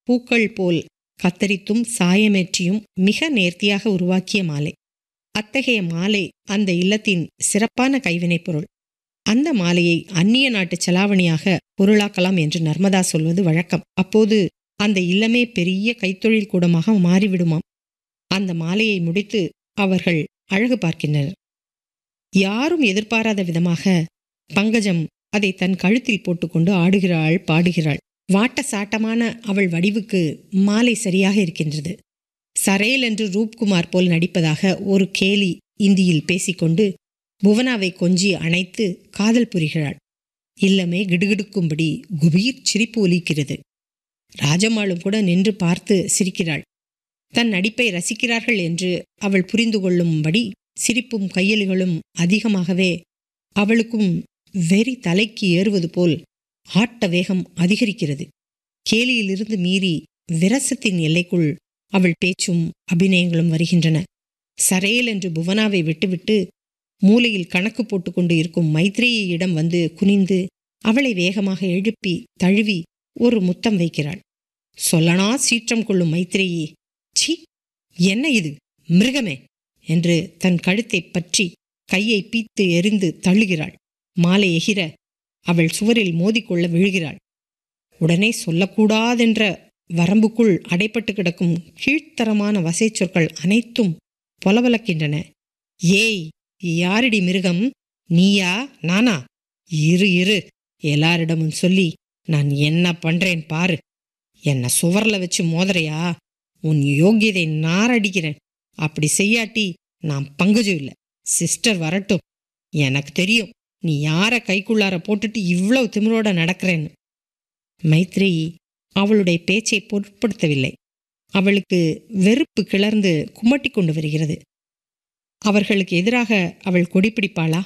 பூக்கள் போல் கத்தரித்தும் சாயமேற்றியும் மிக நேர்த்தியாக உருவாக்கிய மாலை அத்தகைய மாலை அந்த இல்லத்தின் சிறப்பான கைவினைப் பொருள் அந்த மாலையை அந்நிய நாட்டு செலாவணியாக பொருளாக்கலாம் என்று நர்மதா சொல்வது வழக்கம் அப்போது அந்த இல்லமே பெரிய கைத்தொழில் கூடமாக மாறிவிடுமாம் அந்த மாலையை முடித்து அவர்கள் அழகு பார்க்கின்றனர் யாரும் எதிர்பாராத விதமாக பங்கஜம் அதை தன் கழுத்தில் போட்டுக்கொண்டு ஆடுகிறாள் பாடுகிறாள் வாட்ட சாட்டமான அவள் வடிவுக்கு மாலை சரியாக இருக்கின்றது சரேல் என்று ரூப்குமார் போல் நடிப்பதாக ஒரு கேலி இந்தியில் பேசிக்கொண்டு புவனாவை கொஞ்சி அணைத்து காதல் புரிகிறாள் இல்லமே கிடுகிடுக்கும்படி குபீர் சிரிப்பு ஒலிக்கிறது ராஜம்மாளும் கூட நின்று பார்த்து சிரிக்கிறாள் தன் நடிப்பை ரசிக்கிறார்கள் என்று அவள் புரிந்து கொள்ளும்படி சிரிப்பும் கையலுகளும் அதிகமாகவே அவளுக்கும் வெறி தலைக்கு ஏறுவது போல் ஆட்ட வேகம் அதிகரிக்கிறது கேலியிலிருந்து மீறி விரசத்தின் எல்லைக்குள் அவள் பேச்சும் அபிநயங்களும் வருகின்றன சரேல் என்று புவனாவை விட்டுவிட்டு மூலையில் கணக்கு போட்டுக்கொண்டு இருக்கும் மைத்ரேயிடம் வந்து குனிந்து அவளை வேகமாக எழுப்பி தழுவி ஒரு முத்தம் வைக்கிறாள் சொல்லனா சீற்றம் கொள்ளும் மைத்ரேயி சி என்ன இது மிருகமே என்று தன் கழுத்தை பற்றி கையை பீத்து எரிந்து தள்ளுகிறாள் மாலை எகிர அவள் சுவரில் மோதிக்கொள்ள விழுகிறாள் உடனே சொல்லக்கூடாதென்ற வரம்புக்குள் அடைப்பட்டு கிடக்கும் கீழ்த்தரமான வசை சொற்கள் அனைத்தும் பொலவலக்கின்றன ஏய் யாரடி மிருகம் நீயா நானா இரு இரு எல்லாரிடமும் சொல்லி நான் என்ன பண்றேன் பாரு என்ன சுவர்ல வச்சு மோதறையா உன் யோகியதை நாரடிக்கிறேன் அப்படி செய்யாட்டி நான் பங்குஜு இல்லை சிஸ்டர் வரட்டும் எனக்கு தெரியும் நீ யார கைக்குள்ளார போட்டுட்டு இவ்வளவு திமிரோட நடக்கிறேன்னு மைத்ரேயி அவளுடைய பேச்சை பொருட்படுத்தவில்லை அவளுக்கு வெறுப்பு கிளர்ந்து குமட்டி கொண்டு வருகிறது அவர்களுக்கு எதிராக அவள் கொடிப்பிடிப்பாளா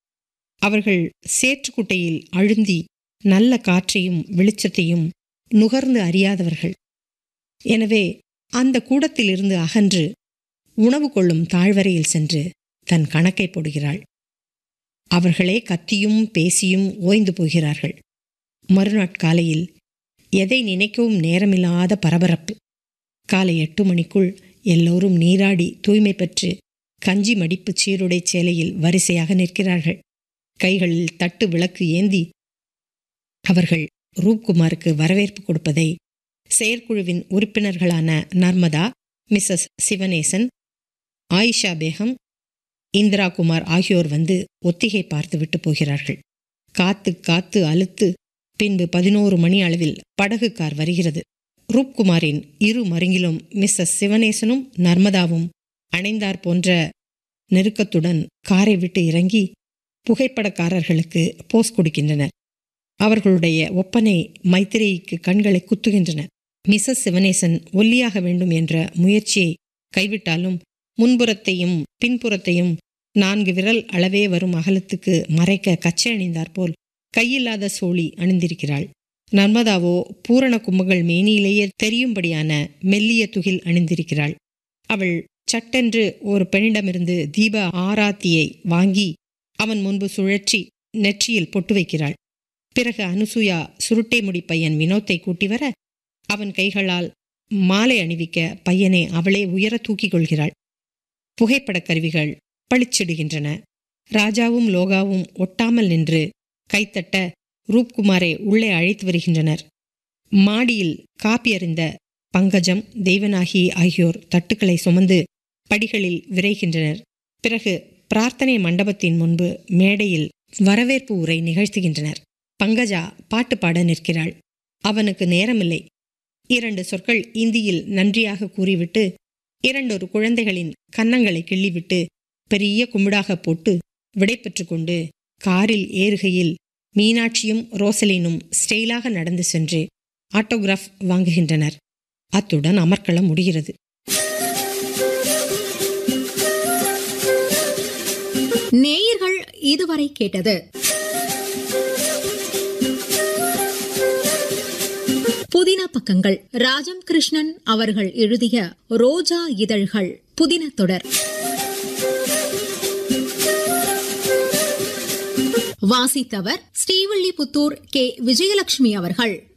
அவர்கள் சேற்றுக்குட்டையில் அழுந்தி நல்ல காற்றையும் வெளிச்சத்தையும் நுகர்ந்து அறியாதவர்கள் எனவே அந்த கூடத்திலிருந்து அகன்று உணவு கொள்ளும் தாழ்வரையில் சென்று தன் கணக்கை போடுகிறாள் அவர்களே கத்தியும் பேசியும் ஓய்ந்து போகிறார்கள் மறுநாட்காலையில் எதை நினைக்கவும் நேரமில்லாத பரபரப்பு காலை எட்டு மணிக்குள் எல்லோரும் நீராடி தூய்மை பெற்று கஞ்சி மடிப்பு சீருடை சேலையில் வரிசையாக நிற்கிறார்கள் கைகளில் தட்டு விளக்கு ஏந்தி அவர்கள் ரூப்குமாருக்கு வரவேற்பு கொடுப்பதை செயற்குழுவின் உறுப்பினர்களான நர்மதா மிஸ்ஸஸ் சிவனேசன் ஆயிஷா பேகம் இந்திரா குமார் ஆகியோர் வந்து ஒத்திகை பார்த்து விட்டு போகிறார்கள் காத்து காத்து அழுத்து பின்பு பதினோரு மணி அளவில் படகு கார் வருகிறது ரூப்குமாரின் இரு மருங்கிலும் மிஸ்ஸஸ் சிவனேசனும் நர்மதாவும் அணைந்தார் போன்ற நெருக்கத்துடன் காரை விட்டு இறங்கி புகைப்படக்காரர்களுக்கு போஸ் கொடுக்கின்றனர் அவர்களுடைய ஒப்பனை மைத்திரேயிக்கு கண்களை குத்துகின்றன மிஸ்ஸஸ் சிவனேசன் ஒல்லியாக வேண்டும் என்ற முயற்சியை கைவிட்டாலும் முன்புறத்தையும் பின்புறத்தையும் நான்கு விரல் அளவே வரும் அகலத்துக்கு மறைக்க கச்சை அணிந்தார் போல் கையில்லாத சோழி அணிந்திருக்கிறாள் நர்மதாவோ பூரண கும்பங்கள் மேனியிலேயே தெரியும்படியான மெல்லிய துகில் அணிந்திருக்கிறாள் அவள் சட்டென்று ஒரு பெண்ணிடமிருந்து தீப ஆராத்தியை வாங்கி அவன் முன்பு சுழற்றி நெற்றியில் பொட்டு வைக்கிறாள் பிறகு அனுசூயா சுருட்டை முடி பையன் வினோத்தை கூட்டி வர அவன் கைகளால் மாலை அணிவிக்க பையனை அவளே உயர தூக்கிக் கொள்கிறாள் புகைப்படக் கருவிகள் பளிச்சிடுகின்றன ராஜாவும் லோகாவும் ஒட்டாமல் நின்று கைத்தட்ட ரூப்குமாரை உள்ளே அழைத்து வருகின்றனர் மாடியில் காப்பி அறிந்த பங்கஜம் தெய்வநாகி ஆகியோர் தட்டுக்களை சுமந்து படிகளில் விரைகின்றனர் பிறகு பிரார்த்தனை மண்டபத்தின் முன்பு மேடையில் வரவேற்பு உரை நிகழ்த்துகின்றனர் பங்கஜா பாட்டு பாட நிற்கிறாள் அவனுக்கு நேரமில்லை இரண்டு சொற்கள் இந்தியில் நன்றியாக கூறிவிட்டு இரண்டொரு குழந்தைகளின் கன்னங்களை கிள்ளிவிட்டு பெரிய கும்பிடாக போட்டு விடை கொண்டு காரில் ஏறுகையில் மீனாட்சியும் ரோசலினும் ஸ்டைலாக நடந்து சென்று ஆட்டோகிராஃப் வாங்குகின்றனர் அத்துடன் அமர்க்களம் முடிகிறது நேயர்கள் இதுவரை கேட்டது புதின பக்கங்கள் ராஜம் கிருஷ்ணன் அவர்கள் எழுதிய ரோஜா இதழ்கள் புதின தொடர் வாசித்தவர் ஸ்ரீவில்லிபுத்தூர் கே விஜயலட்சுமி அவர்கள்